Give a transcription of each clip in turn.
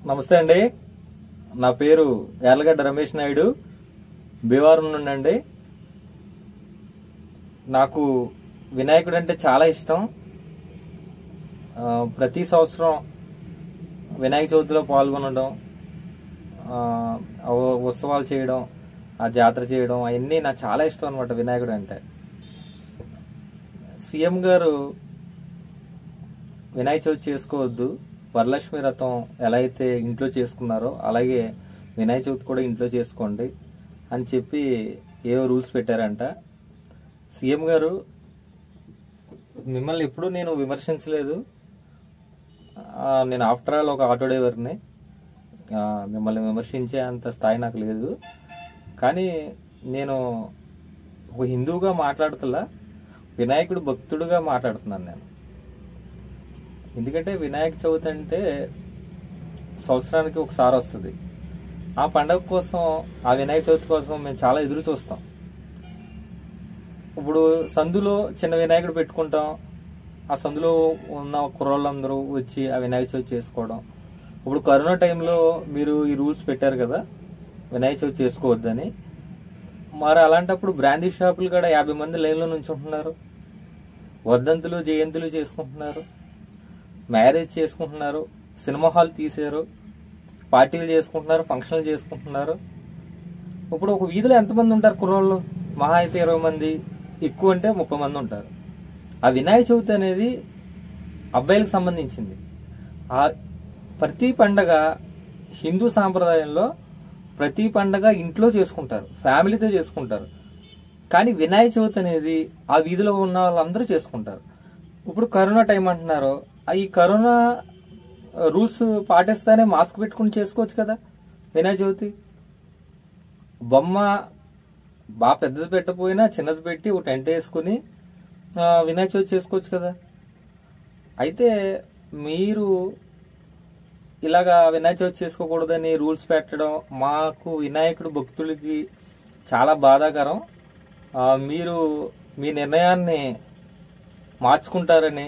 నమస్తే అండి నా పేరు యార్లగడ్డ రమేష్ నాయుడు భీమవరం నుండి అండి నాకు వినాయకుడు అంటే చాలా ఇష్టం ఆ, ప్రతి సంవత్సరం వినాయక చవితిలో పాల్గొనడం ఆ, ఆ ఉత్సవాలు చేయడం ఆ జాతర చేయడం అవన్నీ నాకు చాలా ఇష్టం అనమాట వినాయకుడు అంటే సీఎం గారు వినాయక చవితి చేసుకోవద్దు వరలక్ష్మి రథం ఎలా అయితే ఇంట్లో చేసుకున్నారో అలాగే వినాయక చవితి కూడా ఇంట్లో చేసుకోండి అని చెప్పి ఏవో రూల్స్ పెట్టారంట సీఎం గారు మిమ్మల్ని ఎప్పుడూ నేను విమర్శించలేదు ఆ, నేను ఆఫ్టర్ ఆల్ ఒక ఆటో డ్రైవర్ని ఆ, మిమ్మల్ని విమర్శించే అంత స్థాయి నాకు లేదు కానీ నేను ఒక హిందువుగా మాట్లాడుతులా వినాయకుడు భక్తుడుగా మాట్లాడుతున్నాను నేను ఎందుకంటే వినాయక చవితి అంటే సంవత్సరానికి ఒకసారి వస్తుంది ఆ పండగ కోసం ఆ వినాయక చవితి కోసం మేము చాలా ఎదురు చూస్తాం ఇప్పుడు సందులో చిన్న వినాయకుడు పెట్టుకుంటాం ఆ సందులో ఉన్న కుర్రోళ్ళందరూ వచ్చి ఆ వినాయక చవితి చేసుకోవడం ఇప్పుడు కరోనా టైంలో మీరు ఈ రూల్స్ పెట్టారు కదా వినాయక చవితి చేసుకోవద్దని మరి అలాంటప్పుడు బ్రాందీ షాపులు కూడా యాభై మంది లైన్లో నుంచుంటున్నారు వర్ధంతులు జయంతులు చేసుకుంటున్నారు మ్యారేజ్ చేసుకుంటున్నారు సినిమా హాల్ తీసారు పార్టీలు చేసుకుంటున్నారు ఫంక్షన్లు చేసుకుంటున్నారు ఇప్పుడు ఒక వీధిలో ఎంతమంది ఉంటారు కుర్రోళ్ళు మహా అయితే ఇరవై మంది ఎక్కువ అంటే ముప్పై మంది ఉంటారు ఆ వినాయక చవితి అనేది అబ్బాయిలకు సంబంధించింది ఆ ప్రతి పండగ హిందూ సాంప్రదాయంలో ప్రతి పండగ ఇంట్లో చేసుకుంటారు ఫ్యామిలీతో చేసుకుంటారు కానీ వినాయక చవితి అనేది ఆ వీధిలో ఉన్న వాళ్ళందరూ చేసుకుంటారు ఇప్పుడు కరోనా టైం అంటున్నారు ఆ ఈ కరోనా రూల్స్ పాటిస్తానే మాస్క్ పెట్టుకుని చేసుకోవచ్చు కదా వినాయక చవితి బొమ్మ బాగా పెద్దది పెట్టకపోయినా చిన్నది పెట్టి ఒక టెంట్ వేసుకుని ఆ, వినాయక చవితి చేసుకోవచ్చు కదా అయితే మీరు ఇలాగా వినాయక చవితి చేసుకోకూడదని రూల్స్ పెట్టడం మాకు వినాయకుడు భక్తులకి చాలా బాధాకరం ఆ, మీరు మీ నిర్ణయాన్ని మార్చుకుంటారని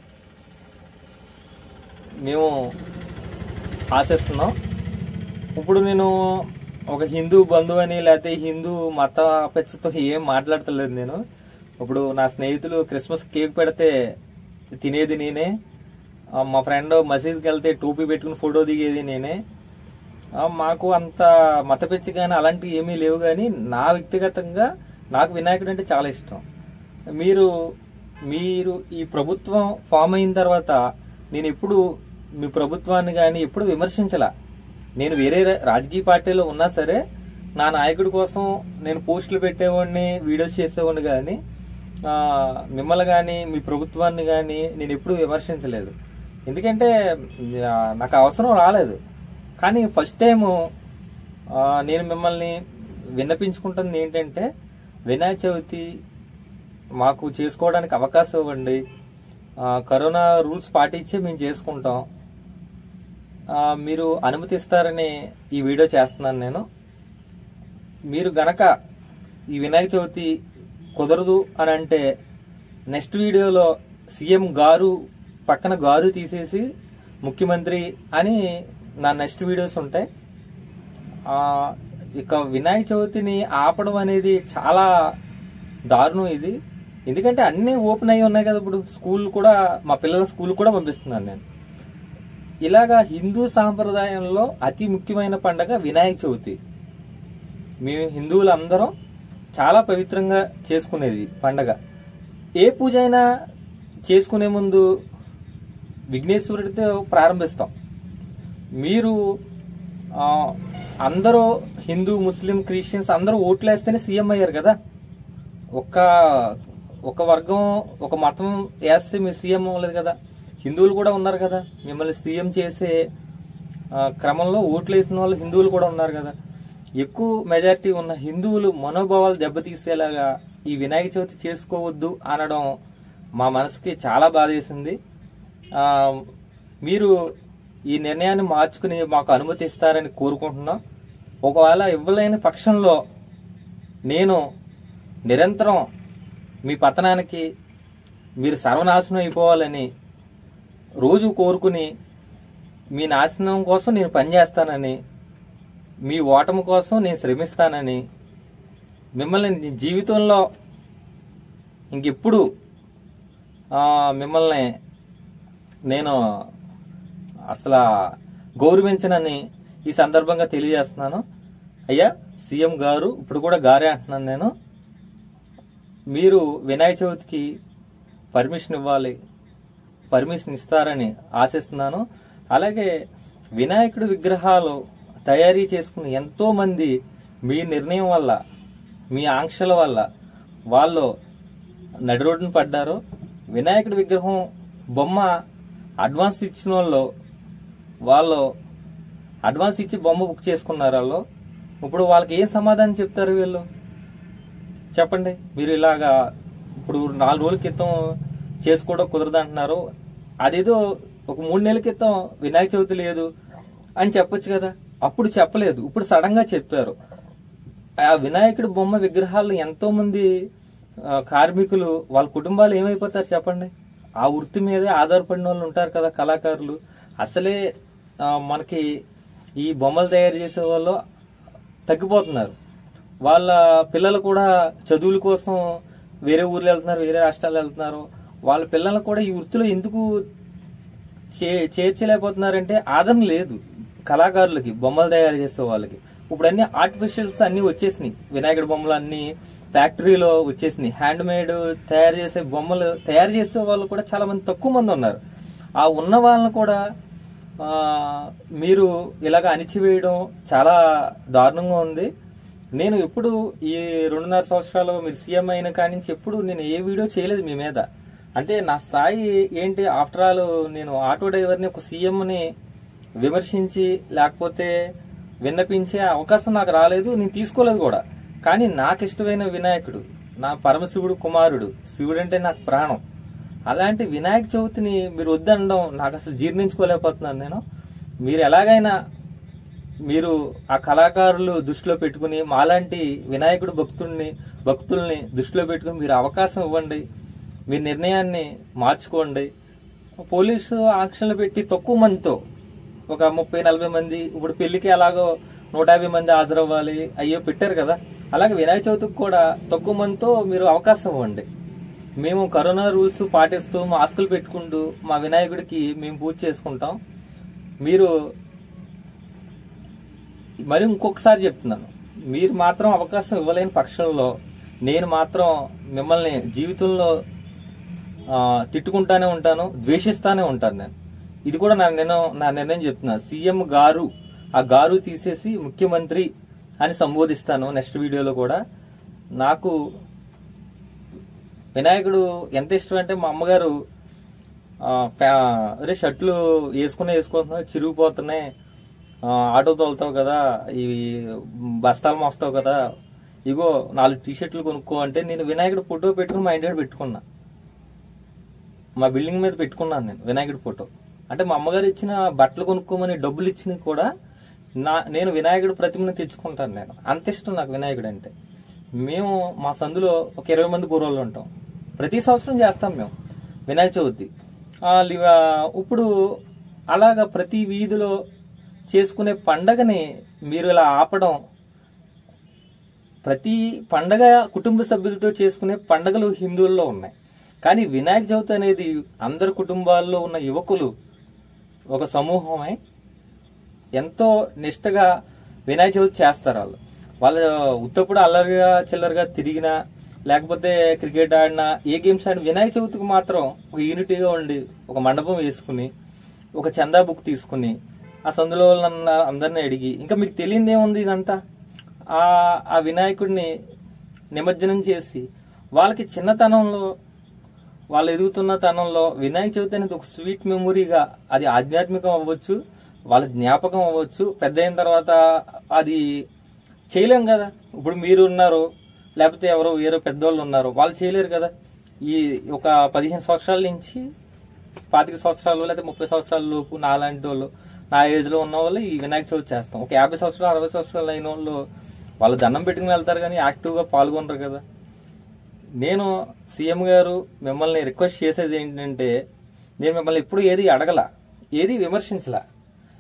మేము ఆశిస్తున్నాం ఇప్పుడు నేను ఒక హిందూ బంధువు అని లేకపోతే హిందూ మత అపేక్షతో ఏం మాట్లాడతలేదు నేను ఇప్పుడు నా స్నేహితులు క్రిస్మస్ కేక్ పెడితే తినేది నేనే ఆ, మా ఫ్రెండ్ మసీద్కి వెళ్తే టోపీ పెట్టుకుని ఫోటో దిగేది నేనే ఆ, మాకు అంత మత పిచ్చి కానీ అలాంటివి ఏమీ లేవు కానీ నా వ్యక్తిగతంగా నాకు వినాయకుడు అంటే చాలా ఇష్టం మీరు మీరు ఈ ప్రభుత్వం ఫామ్ అయిన తర్వాత నేను ఎప్పుడు మీ ప్రభుత్వాన్ని కానీ ఎప్పుడు విమర్శించలా నేను వేరే రా- రాజకీయ పార్టీలో ఉన్నా సరే నా నాయకుడి కోసం నేను పోస్టులు పెట్టేవాడిని వీడియోస్ చేసేవాడిని కానీ ఆ, మిమ్మల్ని కానీ మీ ప్రభుత్వాన్ని కానీ నేను ఎప్పుడు విమర్శించలేదు ఎందుకంటే ఆ, నాకు అవసరం రాలేదు కానీ ఫస్ట్ టైము ఆ, నేను మిమ్మల్ని విన్నపించుకుంటుంది ఏంటంటే వినాయక చవితి మాకు చేసుకోవడానికి అవకాశం ఇవ్వండి ఆ, కరోనా రూల్స్ పాటించి మేము చేసుకుంటాం ఆ, మీరు అనుమతిస్తారని ఈ వీడియో చేస్తున్నాను నేను మీరు గనక ఈ వినాయక చవితి కుదరదు అని అంటే నెక్స్ట్ వీడియోలో సీఎం గారు పక్కన గారు తీసేసి ముఖ్యమంత్రి అని నా నెక్స్ట్ వీడియోస్ ఉంటాయి ఆ, ఇక వినాయక చవితిని ఆపడం అనేది చాలా దారుణం ఇది ఎందుకంటే అన్నీ ఓపెన్ అయ్యి ఉన్నాయి కదా ఇప్పుడు స్కూల్ కూడా మా పిల్లల స్కూల్ కూడా పంపిస్తున్నాను నేను ఇలాగా హిందూ సాంప్రదాయంలో అతి ముఖ్యమైన పండగ వినాయక చవితి మేము హిందువులందరం చాలా పవిత్రంగా చేసుకునేది పండగ ఏ పూజ అయినా చేసుకునే ముందు విఘ్నేశ్వరుడితో ప్రారంభిస్తాం మీరు ఆ, అందరూ హిందూ ముస్లిం క్రిస్టియన్స్ అందరూ ఓట్లేస్తేనే సీఎం అయ్యారు కదా ఒక ఒక వర్గం ఒక మతం వేస్తే మీరు సీఎం అవ్వలేదు కదా హిందువులు కూడా ఉన్నారు కదా మిమ్మల్ని సీఎం చేసే ఆ, క్రమంలో ఓట్లు వేసిన వాళ్ళు హిందువులు కూడా ఉన్నారు కదా ఎక్కువ మెజారిటీ ఉన్న హిందువులు మనోభావాలు దెబ్బతీసేలాగా ఈ వినాయక చవితి చేసుకోవద్దు అనడం మా మనసుకి చాలా బాధేసింది ఆ, మీరు ఈ నిర్ణయాన్ని మార్చుకుని మాకు అనుమతి ఇస్తారని కోరుకుంటున్నాం ఒకవేళ ఇవ్వలేని పక్షంలో నేను నిరంతరం మీ పతనానికి మీరు సర్వనాశనం అయిపోవాలని రోజు కోరుకుని మీ నాశనం కోసం నేను పనిచేస్తానని మీ ఓటమి కోసం నేను శ్రమిస్తానని మిమ్మల్ని నీ జీవితంలో ఇంకెప్పుడు ఆ, మిమ్మల్ని నేను అసలు గౌరవించనని ఈ సందర్భంగా తెలియజేస్తున్నాను అయ్యా సీఎం గారు ఇప్పుడు కూడా గారే అంటున్నాను నేను మీరు వినాయక చవితికి పర్మిషన్ ఇవ్వాలి పర్మిషన్ ఇస్తారని ఆశిస్తున్నాను అలాగే వినాయకుడి విగ్రహాలు తయారీ చేసుకుని ఎంతో మంది మీ నిర్ణయం వల్ల మీ ఆంక్షల వల్ల వాళ్ళు నడి రోడ్డున పడ్డారు వినాయకుడి విగ్రహం బొమ్మ అడ్వాన్స్ ఇచ్చిన వాళ్ళు వాళ్ళు అడ్వాన్స్ ఇచ్చి బొమ్మ బుక్ చేసుకున్నారు వాళ్ళు ఇప్పుడు వాళ్ళకి ఏం సమాధానం చెప్తారు వీళ్ళు చెప్పండి మీరు ఇలాగా ఇప్పుడు నాలుగు రోజుల క్రితం చేసుకోవడం కుదరదు అంటున్నారు అదేదో ఒక మూడు నెలల క్రితం వినాయక చవితి లేదు అని చెప్పొచ్చు కదా అప్పుడు చెప్పలేదు ఇప్పుడు సడన్ గా చెప్పారు ఆ వినాయకుడి బొమ్మ విగ్రహాలు ఎంతో మంది ఆ, కార్మికులు వాళ్ళ కుటుంబాలు ఏమైపోతారు చెప్పండి ఆ వృత్తి మీదే ఆధారపడిన వాళ్ళు ఉంటారు కదా కళాకారులు అసలే ఆ, మనకి ఈ బొమ్మలు తయారు చేసే వాళ్ళు తగ్గిపోతున్నారు వాళ్ళ పిల్లలు కూడా చదువుల కోసం వేరే ఊర్లు వెళ్తున్నారు వేరే రాష్ట్రాలు వెళ్తున్నారు వాళ్ళ పిల్లలు కూడా ఈ వృత్తిలో ఎందుకు చే- చేర్చలేకపోతున్నారంటే ఆదరణ లేదు కళాకారులకి బొమ్మలు తయారు చేసే వాళ్ళకి ఇప్పుడు అన్ని ఆర్టిఫిషియల్స్ అన్ని వచ్చేసినాయి వినాయకుడి బొమ్మలు అన్ని ఫ్యాక్టరీలో వచ్చేసినాయి హ్యాండ్ మేడ్ తయారు చేసే బొమ్మలు తయారు చేసే వాళ్ళు కూడా చాలా మంది తక్కువ మంది ఉన్నారు ఆ ఉన్న వాళ్ళని కూడా ఆ, మీరు ఇలాగ అణిచివేయడం చాలా దారుణంగా ఉంది నేను ఎప్పుడు ఈ రెండున్నర సంవత్సరాలు మీరు సీఎం అయిన కాడి నుంచి ఎప్పుడు నేను ఏ వీడియో చేయలేదు మీ మీద అంటే నా స్థాయి ఏంటి ఆఫ్టర్ ఆల్ నేను ఆటో డ్రైవర్ని ఒక సీఎంని విమర్శించి లేకపోతే విన్నపించే అవకాశం నాకు రాలేదు నేను తీసుకోలేదు కూడా కానీ నాకు ఇష్టమైన వినాయకుడు నా పరమశివుడు కుమారుడు శివుడు అంటే నాకు ప్రాణం అలాంటి వినాయక చవితిని మీరు వద్దనడం నాకు అసలు జీర్ణించుకోలేకపోతున్నాను నేను మీరు ఎలాగైనా మీరు ఆ కళాకారులు దృష్టిలో పెట్టుకుని మాలాంటి వినాయకుడు భక్తుల్ని భక్తుల్ని దృష్టిలో పెట్టుకుని మీరు అవకాశం ఇవ్వండి మీ నిర్ణయాన్ని మార్చుకోండి పోలీసు ఆంక్షలు పెట్టి తక్కువ మందితో ఒక ముప్పై నలభై మంది ఇప్పుడు పెళ్లికి ఎలాగో నూట యాభై మంది హాజరవ్వాలి అయ్యో పెట్టారు కదా అలాగే వినాయక చవితికి కూడా తక్కువ మందితో మీరు అవకాశం ఇవ్వండి మేము కరోనా రూల్స్ పాటిస్తూ మాస్కులు పెట్టుకుంటూ మా వినాయకుడికి మేము పూజ చేసుకుంటాం మీరు మరి ఇంకొకసారి చెప్తున్నాను మీరు మాత్రం అవకాశం ఇవ్వలేని పక్షంలో నేను మాత్రం మిమ్మల్ని జీవితంలో ఆ, తిట్టుకుంటానే ఉంటాను ద్వేషిస్తానే ఉంటాను నేను ఇది కూడా నా నిర్ణయం నా నిర్ణయం చెప్తున్నా సీఎం గారు ఆ గారు తీసేసి ముఖ్యమంత్రి అని సంబోధిస్తాను నెక్స్ట్ వీడియోలో కూడా నాకు వినాయకుడు ఎంత ఇష్టం అంటే మా అమ్మగారు ఆ, ఫ్యా- అరే షర్ట్లు వేసుకునే వేసుకుంటున్నావు చిరిగిపోతున్నాయి ఆ, ఆటో తోలుతావు కదా ఇవి బస్తాలు మోస్తావు కదా ఇగో నాలుగు టీ షర్ట్లు కొనుక్కో అంటే నేను వినాయకుడు ఫోటో పెట్టుకుని మా ఇంటి పెట్టుకున్నా మా బిల్డింగ్ మీద పెట్టుకున్నాను నేను వినాయకుడి ఫోటో అంటే మా అమ్మగారు ఇచ్చిన బట్టలు కొనుక్కోమని డబ్బులు ఇచ్చినవి కూడా నా నేను వినాయకుడి ప్రతిమను తెచ్చుకుంటాను నేను అంత ఇష్టం నాకు వినాయకుడు అంటే మేము మా సందులో ఒక ఇరవై మంది కూరళ్ళు ఉంటాం ప్రతి సంవత్సరం చేస్తాం మేము వినాయక చవితి ఆ, లి- ఆ, ఇప్పుడు అలాగా ప్రతి వీధిలో చేసుకునే పండగని మీరు ఇలా ఆపడం ప్రతి పండగ కుటుంబ సభ్యులతో చేసుకునే పండగలు హిందువుల్లో ఉన్నాయి కానీ వినాయక చవితి అనేది అందరి కుటుంబాల్లో ఉన్న యువకులు ఒక సమూహమై ఎంతో నిష్టగా వినాయక చవితి చేస్తారు వాళ్ళు వాళ్ళ ఉత్తప్పుడు అల్లరిగా చిల్లరగా తిరిగినా లేకపోతే క్రికెట్ ఆడినా ఏ గేమ్స్ ఆడినా వినాయక చవితికి మాత్రం ఒక యూనిటీగా ఉండి ఒక మండపం వేసుకుని ఒక చందా బుక్ తీసుకుని ఆ సందులో వాళ్ళన్న అందరిని అడిగి ఇంకా మీకు తెలియదు ఏముంది ఇదంతా ఆ ఆ వినాయకుడిని నిమజ్జనం చేసి వాళ్ళకి చిన్నతనంలో వాళ్ళు ఎదుగుతున్న తనంలో వినాయక చవితి అనేది ఒక స్వీట్ మెమొరీగా అది ఆధ్యాత్మికం అవ్వచ్చు వాళ్ళ జ్ఞాపకం అవ్వచ్చు పెద్ద అయిన తర్వాత అది చేయలేం కదా ఇప్పుడు మీరు ఉన్నారు లేకపోతే ఎవరో వేరే పెద్దవాళ్ళు ఉన్నారు వాళ్ళు చేయలేరు కదా ఈ ఒక పదిహేను సంవత్సరాల నుంచి పాతిక సంవత్సరాలు లేకపోతే ముప్పై సంవత్సరాల లోపు నాలాంటి వాళ్ళు నా ఏజ్ లో ఉన్న వాళ్ళు ఈ వినాయక చవితి చేస్తాం ఒక యాభై సంవత్సరాలు అరవై సంవత్సరాలు అయిన వాళ్ళు వాళ్ళు దండం పెట్టుకుని వెళ్తారు కానీ యాక్టివ్ గా పాల్గొనరు కదా నేను సీఎం గారు మిమ్మల్ని రిక్వెస్ట్ చేసేది ఏంటంటే నేను మిమ్మల్ని ఎప్పుడు ఏది అడగల ఏది విమర్శించలా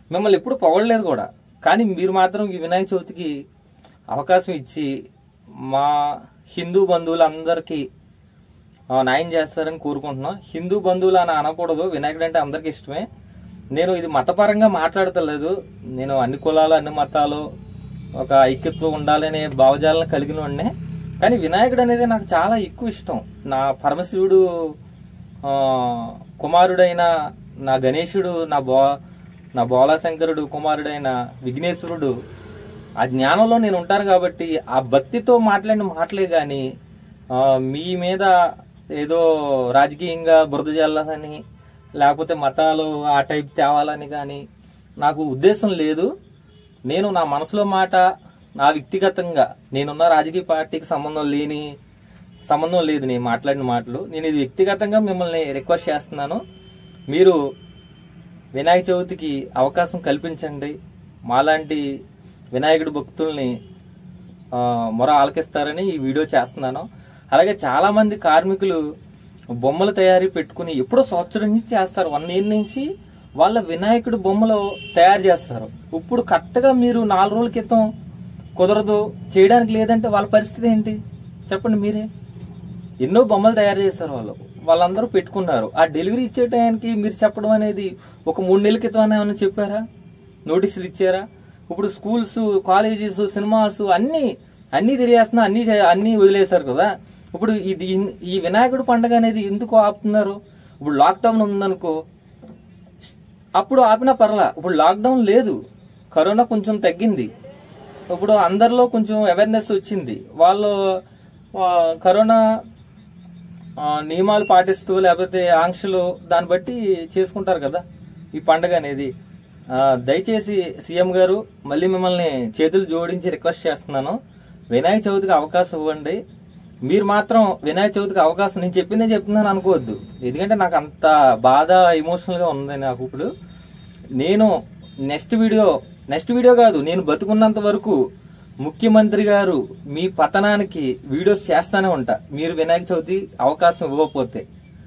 మిమ్మల్ని ఎప్పుడు పొగడలేదు కూడా కానీ మీరు మాత్రం ఈ వినాయక చవితికి అవకాశం ఇచ్చి మా హిందూ బంధువులందరికీ ఆ, న్యాయం చేస్తారని కోరుకుంటున్నాం హిందూ బంధువులు అని అనకూడదు వినాయకుడు అంటే అందరికి ఇష్టమే నేను ఇది మతపరంగా మాట్లాడతలేదు నేను అన్ని కులాలు అన్ని మతాలు ఒక ఐక్యత్వం ఉండాలనే భావజాలను కలిగిన వాడినే కానీ వినాయకుడు అనేది నాకు చాలా ఎక్కువ ఇష్టం నా పరమశివుడు ఆ, కుమారుడైన నా గణేశుడు నా బో నా బోలాశంకరుడు కుమారుడైన విఘ్నేశ్వరుడు ఆ జ్ఞానంలో నేను ఉంటాను కాబట్టి ఆ భక్తితో మాట్లాడిన మాటలే గాని ఆ, మీ మీద ఏదో రాజకీయంగా బురద జల్లాలని లేకపోతే మతాలు ఆ టైప్ తేవాలని కానీ నాకు ఉద్దేశం లేదు నేను నా మనసులో మాట నా వ్యక్తిగతంగా నేనున్న రాజకీయ పార్టీకి సంబంధం లేని సంబంధం లేదు నేను మాట్లాడిన మాటలు నేను ఇది వ్యక్తిగతంగా మిమ్మల్ని రిక్వెస్ట్ చేస్తున్నాను మీరు వినాయక చవితికి అవకాశం కల్పించండి మాలాంటి వినాయకుడి భక్తుల్ని ఆ, మొర ఆలకిస్తారని ఈ వీడియో చేస్తున్నాను అలాగే చాలా మంది కార్మికులు బొమ్మల తయారీ పెట్టుకుని ఎప్పుడో సంవత్సరం నుంచి చేస్తారు వన్ ఇయర్ నుంచి వాళ్ళ వినాయకుడి బొమ్మలు తయారు చేస్తారు ఇప్పుడు కరెక్ట్గా మీరు నాలుగు రోజుల క్రితం కుదరదు చేయడానికి లేదంటే వాళ్ళ పరిస్థితి ఏంటి చెప్పండి మీరే ఎన్నో బొమ్మలు తయారు చేస్తారు వాళ్ళు వాళ్ళందరూ పెట్టుకున్నారు ఆ డెలివరీ ఇచ్చే టైంకి మీరు చెప్పడం అనేది ఒక మూడు నెలల క్రితం అని ఏమైనా చెప్పారా నోటీసులు ఇచ్చారా ఇప్పుడు స్కూల్స్ కాలేజెస్ సినిమాస్ అన్ని అన్ని తిరిగేస్తున్నా అన్ని చే- అన్ని వదిలేశారు కదా ఇప్పుడు ఇది ఈ వినాయకుడు పండుగ అనేది ఎందుకు ఆపుతున్నారు ఇప్పుడు లాక్డౌన్ ఉందనుకో అప్పుడు ఆపినా పర్లా ఇప్పుడు లాక్డౌన్ లేదు కరోనా కొంచెం తగ్గింది ఇప్పుడు అందరిలో కొంచెం అవేర్నెస్ వచ్చింది వాళ్ళు ఆ, కరోనా ఆ, నియమాలు పాటిస్తూ లేకపోతే ఆంక్షలు దాన్ని బట్టి చేసుకుంటారు కదా ఈ పండగ అనేది ఆ, దయచేసి సీఎం గారు మళ్ళీ మిమ్మల్ని చేతులు జోడించి రిక్వెస్ట్ చేస్తున్నాను వినాయక చవితికి అవకాశం ఇవ్వండి మీరు మాత్రం వినాయక చవితికి అవకాశం నేను చెప్పిందే చెప్తున్నాను అనుకోవద్దు ఎందుకంటే నాకు అంత బాధ ఎమోషనల్ గా ఉంది నాకు ఇప్పుడు నేను నెక్స్ట్ వీడియో నెక్స్ట్ వీడియో కాదు నేను బతుకున్నంత వరకు ముఖ్యమంత్రి గారు మీ పతనానికి వీడియోస్ చేస్తానే ఉంటా మీరు వినాయక చవితి అవకాశం ఇవ్వకపోతే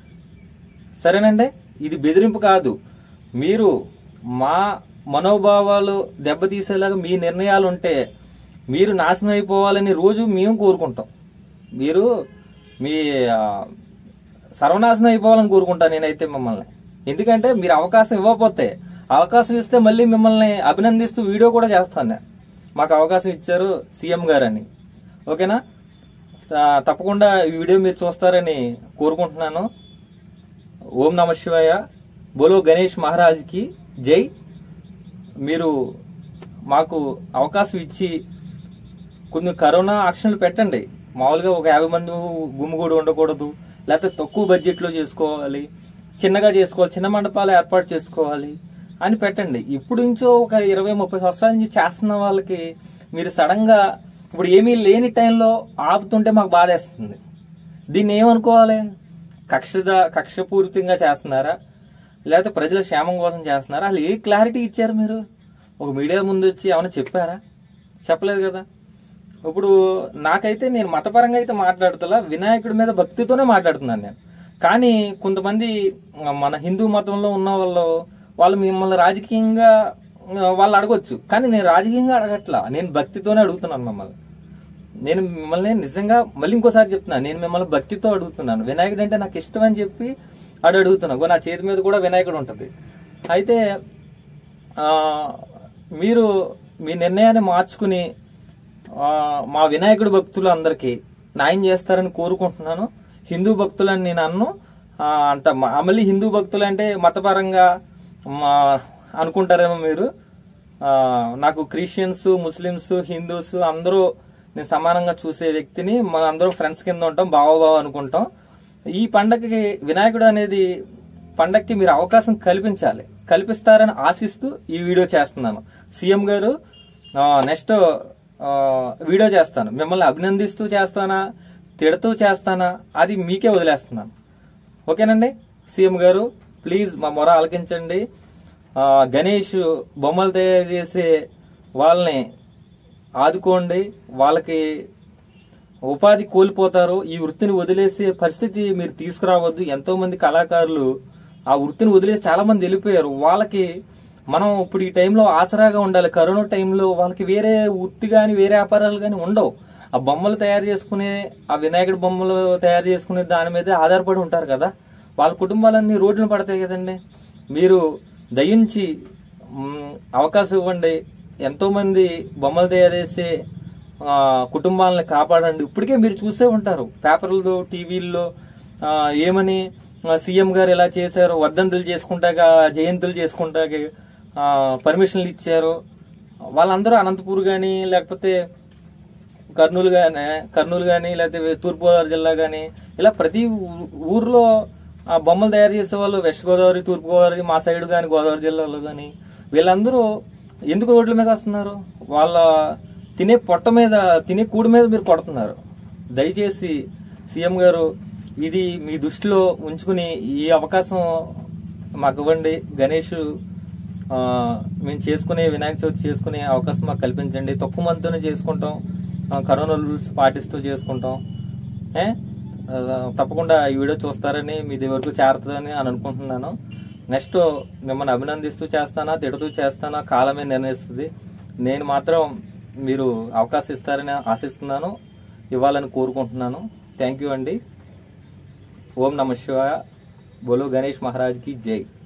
సరేనండి ఇది బెదిరింపు కాదు మీరు మా మనోభావాలు దెబ్బతీసేలాగా మీ నిర్ణయాలు ఉంటే మీరు నాశనం అయిపోవాలని రోజు మేము కోరుకుంటాం మీరు మీ ఆ, సర్వనాశనం అయిపోవాలని కోరుకుంటా నేనైతే మిమ్మల్ని ఎందుకంటే మీరు అవకాశం ఇవ్వకపోతే అవకాశం ఇస్తే మళ్ళీ మిమ్మల్ని అభినందిస్తూ వీడియో కూడా చేస్తాను నేను మాకు అవకాశం ఇచ్చారు సీఎం గారని ఓకేనా ఆ, తప్పకుండా ఈ వీడియో మీరు చూస్తారని కోరుకుంటున్నాను ఓం నమ శివాయ బోలో గణేష్ మహారాజ్కి జై మీరు మాకు అవకాశం ఇచ్చి కొన్ని కరోనా ఆక్షన్లు పెట్టండి మామూలుగా ఒక యాభై మంది గుమ్మిగూడు ఉండకూడదు లేకపోతే తక్కువ బడ్జెట్లో చేసుకోవాలి చిన్నగా చేసుకోవాలి చిన్న మండపాలు ఏర్పాటు చేసుకోవాలి అని పెట్టండి ఇప్పుడు నుంచో ఒక ఇరవై ముప్పై సంవత్సరాల నుంచి చేస్తున్న వాళ్ళకి మీరు సడన్ గా ఇప్పుడు ఏమీ లేని టైంలో ఆపుతుంటే మాకు బాధేస్తుంది దీన్ని ఏమనుకోవాలి కక్షద కక్షపూరితంగా చేస్తున్నారా లేకపోతే ప్రజల క్షేమం కోసం చేస్తున్నారా అసలు ఏ క్లారిటీ ఇచ్చారు మీరు ఒక మీడియా ముందు వచ్చి ఏమైనా చెప్పారా చెప్పలేదు కదా ఇప్పుడు నాకైతే నేను మతపరంగా అయితే మాట్లాడుతున్నా వినాయకుడి మీద భక్తితోనే మాట్లాడుతున్నాను నేను కానీ కొంతమంది మన హిందూ మతంలో ఉన్న వాళ్ళు వాళ్ళు మిమ్మల్ని రాజకీయంగా ఆ, వాళ్ళు అడగొచ్చు కానీ నేను రాజకీయంగా అడగట్లా నేను భక్తితోనే అడుగుతున్నాను మిమ్మల్ని నేను మిమ్మల్ని నిజంగా మళ్ళీ ఇంకోసారి చెప్తున్నాను నేను మిమ్మల్ని భక్తితో అడుగుతున్నాను వినాయకుడు అంటే నాకు ఇష్టం అని చెప్పి అడు అడుగుతున్నాను ఇగో నా చేతి మీద కూడా వినాయకుడు ఉంటుంది అయితే ఆ, మీరు మీ నిర్ణయాన్ని మార్చుకుని ఆ, మా వినాయకుడి భక్తులు అందరికీ న్యాయం చేస్తారని కోరుకుంటున్నాను హిందూ భక్తులని నేను అన్ను ఆ, అంత మళ్ళీ హిందూ భక్తులు అంటే మతపరంగా మా అనుకుంటారేమో మీరు ఆ, నాకు క్రిస్టియన్స్ ముస్లిమ్స్ హిందూస్ అందరూ నేను సమానంగా చూసే వ్యక్తిని మా అందరూ ఫ్రెండ్స్ కింద ఉంటాం బావబావ అనుకుంటాం ఈ పండగకి వినాయకుడు అనేది పండగకి మీరు అవకాశం కల్పించాలి కల్పిస్తారని ఆశిస్తూ ఈ వీడియో చేస్తున్నాను సీఎం గారు నెక్స్ట్ వీడియో చేస్తాను మిమ్మల్ని అభినందిస్తూ చేస్తానా తిడుతూ చేస్తానా అది మీకే వదిలేస్తున్నాను ఓకేనండి సీఎం గారు ప్లీజ్ మా మొర ఆలకించండి ఆ, గణేష్ బొమ్మలు తయారు చేసే వాళ్ళని ఆదుకోండి వాళ్ళకి ఉపాధి కోల్పోతారు ఈ వృత్తిని వదిలేసే పరిస్థితి మీరు తీసుకురావద్దు ఎంతో మంది కళాకారులు ఆ వృత్తిని వదిలేసి చాలా మంది వెళ్ళిపోయారు వాళ్ళకి మనం ఇప్పుడు ఈ టైంలో ఆసరాగా ఉండాలి కరోనా టైంలో వాళ్ళకి వేరే వృత్తి గాని వేరే వ్యాపారాలు గాని ఉండవు ఆ బొమ్మలు తయారు చేసుకునే ఆ వినాయకుడి బొమ్మలు తయారు చేసుకునే దాని మీదే ఆధారపడి ఉంటారు కదా వాళ్ళ కుటుంబాలన్నీ రోడ్లు పడతాయి కదండి మీరు దయించి మ్, అవకాశం ఇవ్వండి ఎంతో మంది బొమ్మలు తయారు చేసే ఆ, కుటుంబాలను కాపాడండి ఇప్పటికే మీరు చూసే ఉంటారు పేపర్లలో టీవీల్లో ఆ, ఏమని ఆ, సీఎం గారు ఇలా చేశారు వర్ధంతులు చేసుకుంటాక జయంతులు చేసుకుంటాక ఆ, పర్మిషన్లు ఇచ్చారు వాళ్ళందరూ అనంతపూర్ గాని లేకపోతే కర్నూలు గానీ కర్నూలు గాని లేకపోతే తూర్పుగోదావరి జిల్లా గాని ఇలా ప్రతి ఊ- ఊర్లో ఆ బొమ్మలు తయారు చేసే వాళ్ళు వెస్ట్ గోదావరి తూర్పు గోదావరి మా సైడ్ గాని గోదావరి జిల్లాలో గాని వీళ్ళందరూ ఎందుకు రోడ్ల మీద వస్తున్నారు వాళ్ళ తినే పొట్ట మీద తినే కూడి మీద మీరు కొడుతున్నారు దయచేసి సీఎం గారు ఇది మీ దృష్టిలో ఉంచుకుని ఈ అవకాశం మాకు ఇవ్వండి గణేష్ ఆ, మేము చేసుకునే వినాయక చవితి చేసుకునే అవకాశం మాకు కల్పించండి తక్కువ మందితోనే చేసుకుంటాం ఆ, కరోనా రూల్స్ పాటిస్తూ చేసుకుంటాం ఏ ఆ, తప్పకుండా ఈ వీడియో చూస్తారని మీ దగ్గర వరకు చేరుతుందని అని అనుకుంటున్నాను నెక్స్ట్ మిమ్మల్ని అభినందిస్తూ చేస్తానా తిడుతూ చేస్తానా కాలమే నిర్ణయిస్తుంది నేను మాత్రం మీరు అవకాశం ఇస్తారని ఆశిస్తున్నాను ఇవ్వాలని కోరుకుంటున్నాను థ్యాంక్ యూ అండి ఓం నమ శివాయ బోలో గణేష్ మహారాజ్కి జై